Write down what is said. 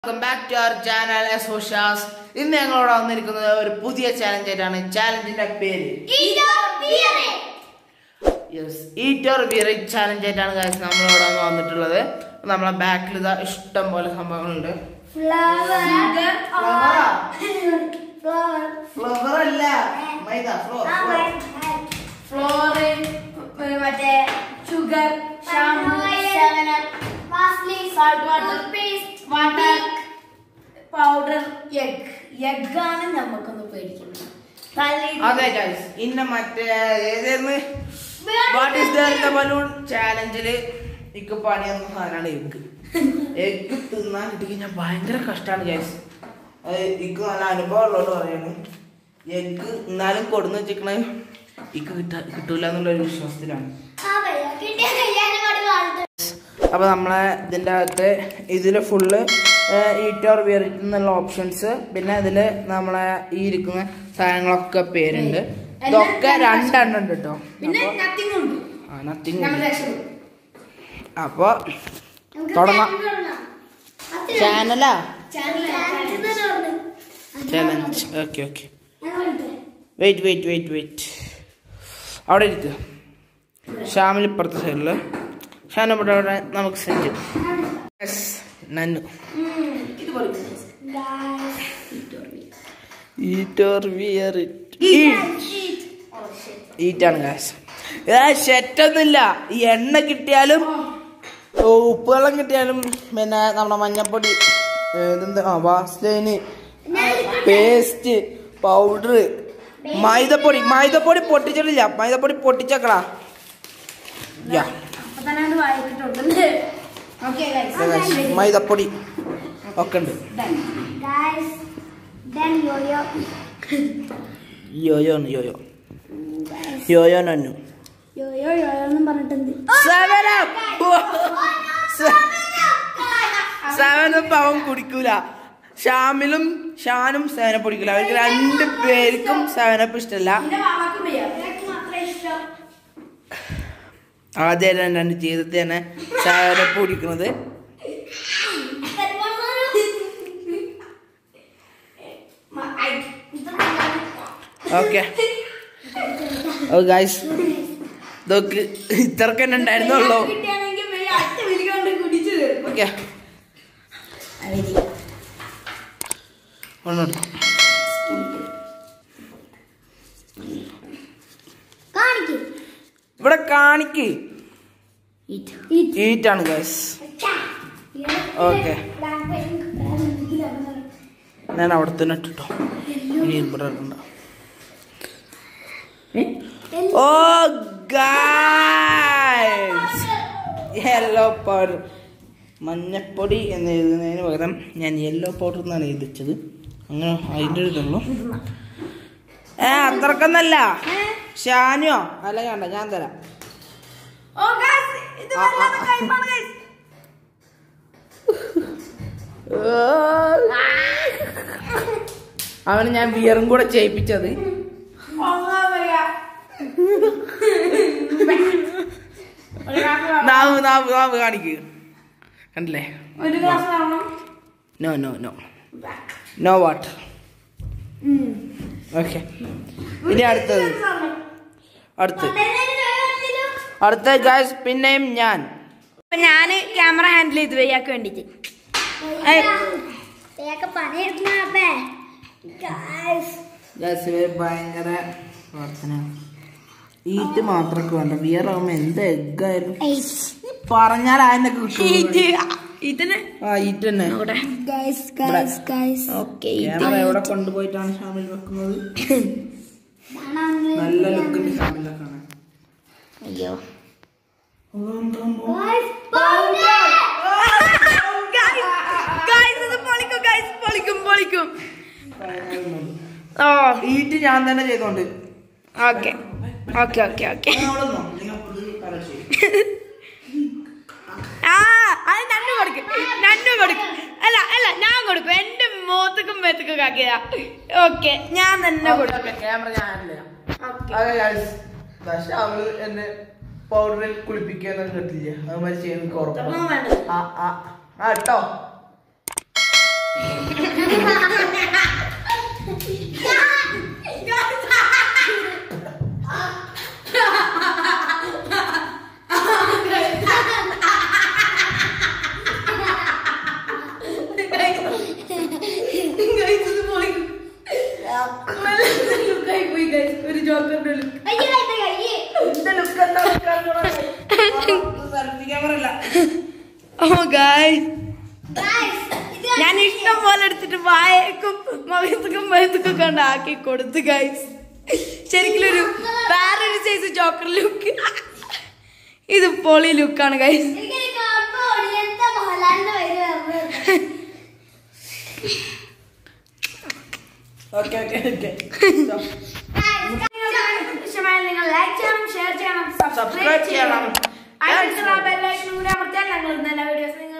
Welcome back to our channel എസോഷാസ് ഇന്ന് ഞങ്ങളോട് വന്നിരിക്കുന്നത് ഒരു പുതിയ ചാലഞ്ച് ആയിട്ടാണ് ചാലഞ്ചിന്റെ പേര് യെസ് ഈറ്റർ വിറി ചാലഞ്ച് ആയിട്ടാണ് guys നമ്മളോട് വന്ന് വന്നിട്ടുള്ളത് നമ്മളെ ബാക്കിൽ ഇതാ ഇഷ്ടം പോലെ സംഭവങ്ങളുണ്ട് ഫ്ലവർ അല്ല മൈദ ഫ്ലോർ ഫ്ലോറ് മറ്റേ sugar shampoo salt water water powder egg എഗ്ഗാണ് നമുക്കൊന്ന് പേടിക്കുന്നത് അതെ ഗൈസ് ഇന്ന മറ്റേ ഏതായിരുന്നു വാട്ട് ഈസ് ദ ബലൂൺ ചാലഞ്ചില് ഇക്ക് പണി എന്ന സാധനമാണ് എഗ് എഗ് തിന്നാൻ കിട്ടി കഴിഞ്ഞാൽ ഭയങ്കര കഷ്ടമാണ് ഗൈസ് അത് ഇക്ക് നല്ല അനുഭവം ഉള്ളതുകൊണ്ട് പറയാണ് എഗ് എന്നാലും കൊടുന്ന് വെച്ചിക്കണ ഇക്ക് കിട്ടാ കിട്ടൂല എന്നുള്ള ഒരു വിശ്വാസത്തിലാണ് അപ്പൊ നമ്മളെ ഇതിന്റെ അകത്ത് ഇതില് ഫുള്ള് ഈറ്റോർ വിയറിറ്റ് എന്നുള്ള ഓപ്ഷൻസ് പിന്നെ ഇതില് നമ്മളെ ഈ ഇരിക്കുന്ന സാധനങ്ങളൊക്കെ പേരുണ്ട് ഇതൊക്കെ രണ്ടെണ്ണം ഉണ്ട് കേട്ടോ പിന്നെ നത്തിങ് ഉണ്ട് ആ നത്തിങ് നമ്മൾ രക്ഷപ്പെടും അപ്പൊ തുടങ്ങാം ചാനലാ challenge okay okay wait wait wait wait അവിടെ ഇരിക്കുക ഷാമിൽ ഇപ്പുറത്തെ സൈഡില് ഷാൻ ഇവിടെ അവിടെ നമുക്ക് സെറ്റ് യെസ് നന്നു ഇത് കൊടുക്കും ഈറ്റോർ വിയർ ഈറ്റാണ് കാശ് ഷെറ്റൊന്നുമില്ല ഈ എണ്ണ കിട്ടിയാലും ഓ, ഉപ്പുവെള്ളം കിട്ടിയാലും പിന്നെ നമ്മുടെ മഞ്ഞപ്പൊടി ഇതെന്താ ആ വാസ്ലൈന് പേസ്റ്റ് പൗഡർ മൈദപ്പൊടി മൈദപ്പൊടി പൊട്ടിച്ചിട്ടില്ല മൈദപ്പൊടി പൊട്ടിച്ചേക്കടാ യാ അപ്പൊ തന്നെ അത് വായിച്ചിട്ടുണ്ട് ഓക്കെ മൈദപ്പൊടി ഒക്കെ ഉണ്ട് യോയോ യോയോ യോയോ നന്നു പറഞ്ഞിട്ടുണ്ട് സെവൻ സെവൻ അപ്പ് അവൻ കുടിക്കൂല ഷാമിലും ഷാനും സെവനപ്പ് കുടിക്കൂല അവർക്ക് രണ്ട് പേർക്കും സെവനപ്പ് ഇഷ്ടമല്ല എന്റെ മാമാക്കും വയ്യ എനിക്ക് മാത്രമേ ഇഷ്ടം ആദ്യം രണ്ട് ജീവിതത്തിൽ തന്നെ സെവനപ്പ് കുടിക്കുന്നത് ഓക്കെ ഓ ഗായ്സ് ഇതൊക്കെ ഇത്രക്ക് തന്നെ ഉണ്ടായിരുന്നുള്ളൂ കിട്ടിയാണെങ്കിൽ വലിയ അറ്റ വിളിക്കൊണ്ട് കുടിച്ചു തീർക്കും ഓക്കെ ഒന്നെടുത്തു ഇവിടെ കാണിക്ക് ഈറ്റാണ് ഗൈസ് ഓക്കെ ഞാൻ അവിടെ തന്നെ ഇട്ടിട്ടോ ഇനി ഇവിടെ ഇടണ്ട ഓ ഗായ്സ് യെല്ലോ പൗഡർ മഞ്ഞപ്പൊടി എന്ന് എഴുതുന്നതിന് പകരം ഞാൻ യെല്ലോ പൗഡർ എന്നാണ് എഴുതിച്ചത് അങ്ങനെ അതിൻ്റെ ഇതുള്ളൂ ഏ അത്രക്കൊന്നല്ല ഷാനിയോ അല്ല വേണ്ട ഞാൻ തരാം ഓ ഗൈസ് ഇത് ആ, ആ, വല്ലാത്ത ആ. കയ്പാണ് ഗൈസ് അവന് ഞാൻ ബിയറും കൂടെ ചെയ്യിപ്പിച്ചത് ഒന്നാ വയ്യ ഒരു ഗ്ലാസ് വേണം. നാവ് നാവ് നാവ് കാണിക്ക് കണ്ടില്ലേ ഒരു ഗ്ലാസ് വേണം no no no no water okay ഇനി അടുത്തത് അടുത്ത് അടുത്ത ഗായ്സ് പിന്നെയും ഞാൻ അപ്പൊ ഞാന് ക്യാമറ ഹാൻഡിൽ ചെയ്ത് വയ്യാക്ക് വേണ്ടിട്ട് ഗായ്സ് ഇവര് ഭയങ്കര പ്രാർത്ഥന ഈറ്റ് മാത്രമൊക്കെ വേണ്ട ബിയർ ആവുമ്പോ എന്ത് എഗ്ഗായാലും പറഞ്ഞാൽ ആയെന്നൊക്കെ കിട്ടും ഇതിന് ആ ഈറ്റ് തന്നെ ഓക്കെ ക്യാമറ എവിടെ കൊണ്ടുപോയിട്ടാണ് ഷാമിൽ വെക്കുന്നത് നല്ല ലുക്കുണ്ട് ഷാമിലെ കാണാൻ അയ്യോ പൊളിക്കും ഗൈസ് പൊളിക്കും പൊളിക്കും ഓ ഈറ്റ് ഞാൻ തന്നെ ചെയ്തോണ്ട് ഓക്കെ ഓക്കെ ഓക്കെ ഓക്കെ നിങ്ങളവിടുന്നോ? നിങ്ങൾ ഇത് കലശി. ആ അത് നന്നു കൊടുക്കും നന്നു കൊടുക്കും അല്ല അല്ല ഞാൻ കൊടുക്കും എന്റെ മോത്തക്കും മേത്തക്കും ആക്കിയതാ ഓക്കെ ഞാൻ തന്നെ കൊടുക്കും ഓക്കേ, ക്യാമറ ഞാൻ ഹാൻഡിൽ ചെയ്യാം ഓക്കെ അതെ ഗൈസ് പക്ഷെ അവള് എന്നെ പൗഡറിൽ കുളിപ്പിക്കാന്നൊക്കെ കേട്ടില്ല അതുമാതിരി ചെയ്യാൻ എനിക്ക് ഉറപ്പാണ് വേണ്ടത് ആ ആ ആ കേട്ടോ ജോക്കറിന്റെ ലുക്ക് എന്റെ ലുക്ക് എന്താ സെൽഫി ക്യാമറ അല്ല ഓ ഗായ്സ് ഞാൻ ഇഷ്ടം പോലെ എടുത്തിട്ട് വായക്കും മകത്തുക്കും മയത്തുക്കും കണ്ട് ആക്കി കൊടുത്തു ഗൈസ് ശരിക്കും ഒരു വേറൊരു സൈസ് ജോക്കർ ലുക്ക് ഇത് പൊളി ലുക്കാണ് ഗൈസ് ഓക്കെ ഓക്കെ ഓക്കെ ഇഷ്ടമായാൽ നിങ്ങൾ ലൈക്ക് ചെയ്യണം ഷെയർ ചെയ്യണം Subscribe ചെയ്യണം. അതിനുള്ള ബെല്ലൈക്കൺ കൂടി അമർത്തിയാൽ ഞങ്ങൾ ഇടുന്ന എല്ലാ വീഡിയോസ്